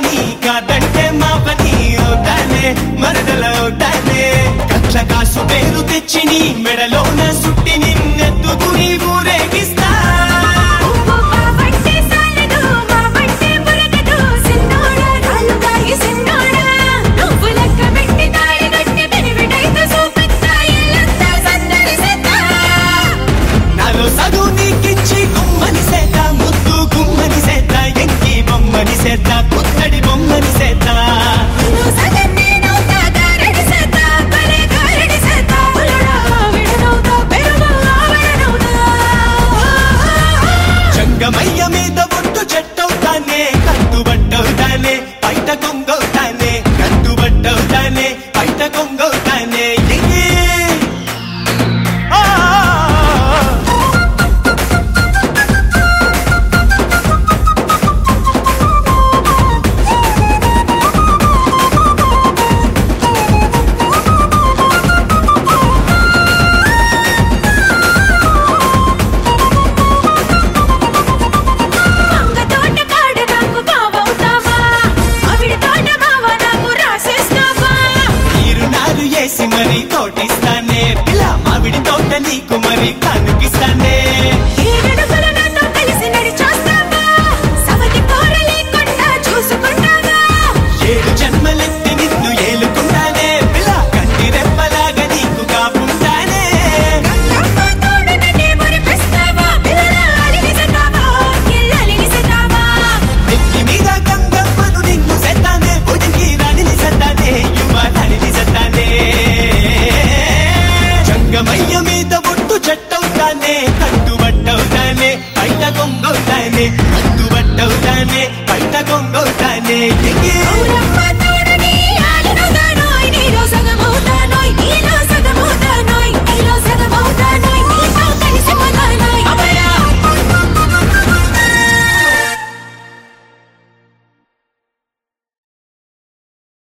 పని కాదంటే మా పని అవుతానే మరదల అవుతానే కక్ష కాసు పేరు తెచ్చి నీ మెడలోన సుట్టి నిన్నెత్తుకుని ఊరేగిస్తా బావంటే సాలదు బావంటే మురగదు సిన్నోడా రాలుగాయి సిన్నోడా నువ్వు లెక్క పెట్టి తాళి కట్టి పెనివిడైతే చూపిస్తా ఇల్లంతా సందడి సెత్తా నాలో చదువు నీకిచ్చి గుమ్మని సేత ముద్దు గుమ్మని సేత ఎంకి బొమ్మని సేత పుత్తడి బొమ్మని సేత నువ్వు సగం నేనవుతా గారడి సెత్తా భలే గారడి సెత్తా ఉలడా విడనవుతా పెరుగు ఆవరణవుతా జంగమయ్య మీద ఒట్టు చెట్టవుతానే కట్టుబట్టవుతానే బయట కొంగవుతానే కట్టుబట్టవుతానే బయట కొంగవుతానే ఎగే. ఆ మంగ తోట కాడ నాకు బావవుతావా ఆవిడ తోట బావ నాకు రాసేస్తావా నీరు నారు వేసి మరి తోటిస్తానే పిల్ల మామిడి తోట నీకు మరి కనిపిస్తానే ఏడడుగుల నాతో కలిసి నడిచొస్తావా సవతి పోర లేకుండా చూసుకుంటావా ఏడు జన్మలెత్తి నిన్ను ఏలుకుంటానే పిల్ల కంటి రెప్పలాగా నీకు కాపుంటానే గంగమ్మ తోడు నన్నే మురిపిస్తావా పిల్లల అలిగిస్తావా ఇల్లు అలిగిస్తావా నెత్తి మీద గంగమ్మను నిన్ను సెత్తానే ఒడికి రాణిని సెత్తానే యువరాణిని సెత్తానే జంగమయ్య మీద ఒట్టు చెట్టవుతానే కట్టుబట్టవుతానే బయట కొంగవుతానే కట్టుబట్టవుతానే బయట కొంగవుతానే ఎగే ఊరమ్మ